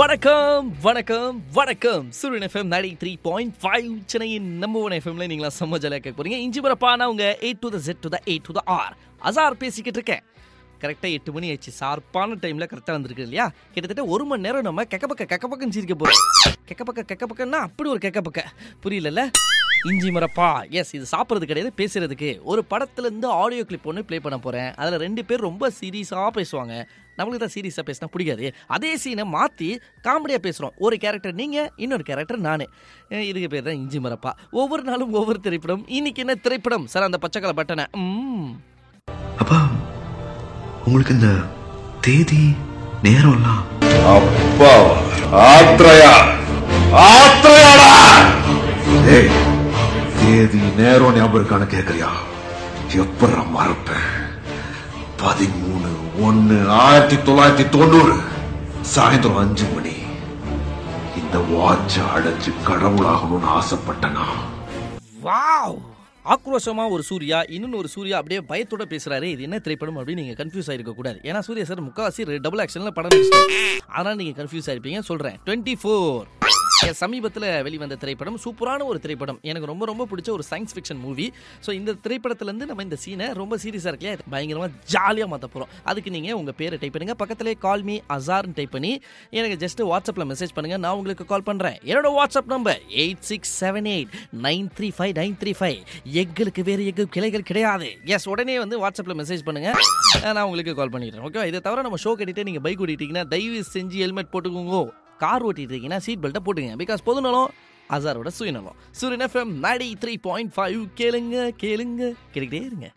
வணக்கம் வணக்கம் வணக்கம் சூரியன் எஃப்எம் நடி த்ரீ பாயிண்ட் ஃபைவ் சென்னையின் நம்பர் ஒன் எஃப்எம்ல நீங்களா செம்ம ஜாலியாக கேட்க போறீங்க இஞ்சி பரப்பான உங்க eight to the jet to the eight to the R Azhar பேசிக்கிட்டு இருக்கேன் கரெக்டாக எட்டு மணி ஆயிடுச்சு ஷார்ப்பான டைமில் கரெக்டாக வந்திருக்கு இல்லையா கிட்டத்தட்ட ஒரு மணி நேரம் நம்ம கெக்க பக்க கெக்க பக்கம் சிரிக்க போகிறோம் கெக்க பக்க கெக்க பக்கம்னா அப்படி ஒரு கெக்க பக்க புரியலல்ல இஞ்சி மரப்பா எஸ் இது சாப்பிட்றது கிடையாது பேசுறதுக்கு ஒரு படத்துல இருந்து ஆடியோ கிளிப் ஒன்று ப்ளே பண்ண போகிறேன் அதில் ரெண்டு பேர் ரொம்ப சீரியஸாக பேசுவாங்க நம்மளுக்கு தான் சீரியஸாக பேசினா பிடிக்காது அதே சீனை மாற்றி காமெடியாக பேசுகிறோம் ஒரு கேரக்டர் நீங்கள் இன்னொரு கேரக்டர் நான் இதுக்கு பேர் தான் இஞ்சி மரப்பா ஒவ்வொரு நாளும் ஒவ்வொரு திரைப்படம் இன்னைக்கு என்ன திரைப்படம் சார் அந்த பச்சைக்கலை பட்டனை ம் அப்பா உங்களுக்கு இந்த தேதி நேரம்லாம் அப்பா ஆத்ரயா ஆத்ரயாடா ஏய் தேதி நேரம் ஞாபகம் இருக்கான்னு கேக்குறியா எப்பறம் மறப்பேன் பதிமூணு ஒன்னு ஆயிரத்தி தொள்ளாயிரத்தி தொண்ணூறு சாயந்தரம் அஞ்சு மணி இந்த வாட்ச அடைச்சு கடவுளாகணும்னு ஆசைப்பட்டனா வாவ் ஆக்ரோஷமா ஒரு சூர்யா இன்னொன்னு ஒரு சூர்யா அப்படியே பயத்தோட பேசுறாரு இது என்ன திரைப்படம் அப்படின்னு நீங்க கன்ஃபியூஸ் ஆயிருக்க கூடாது ஏன்னா சூர்யா சார் முக்காவாசி டபுள் ஆக்ஷன்ல படம் நடிச்சிட்டாரு. அதனால நீங்க கன்ஃபியூஸ் ஆயிருப்பீங்க சொல்றேன் டுவெண்ட்டி ஃபோர் சமீபத்தில் வெளிவந்த திரைப்படம் சூப்பரான ஒரு திரைப்படம் எனக்கு ரொம்ப ரொம்ப பிடிச்ச ஒரு சயின்ஸ் ஃபிக்ஷன் மூவி ஸோ இந்த திரைப்படத்துலேருந்து நம்ம இந்த சீனை ரொம்ப சீரியஸாக இருக்கலையா பயங்கரமாக ஜாலியாக மாற்ற போகிறோம் அதுக்கு நீங்கள் உங்கள் பேரை டைப் பண்ணுங்க பக்கத்திலே கால் மீ அசார்னு டைப் பண்ணி எனக்கு ஜஸ்ட் வாட்ஸ்அப்பில் மெசேஜ் பண்ணுங்க நான் உங்களுக்கு கால் பண்ணுறேன் என்னோட WhatsApp number eight six seven eight nine three five nine three five எங்களுக்கு வேறு எக்கு கிளைகள் கிடையாது எஸ் உடனே வந்து வாட்ஸ்அப்பில் மெசேஜ் பண்ணுங்க அஹ் நான் உங்களுக்கு கால் பண்ணிடுறேன் ஓகே இதை தவிர நம்ம ஷோ கட்டிட்டு நீங்கள் பைக் ஓட்டிட்டீங்கன்னா தயவு செஞ்சு ஹெல்மெட் போட்டுக்கோங்க கார் ஓட்டிட்டு இருக்கீங்கன்னா சீட் பெல்ட்டை போட்டுங்க பிகாஸ் பொதுநலம் அசாரோட சுயநலம் சூரியன் எஃப்எம் நடி த்ரீ பாயிண்ட் ஃபைவ் கேளுங்க கேளுங்க கேட்டுக்கிட்டே இருங்க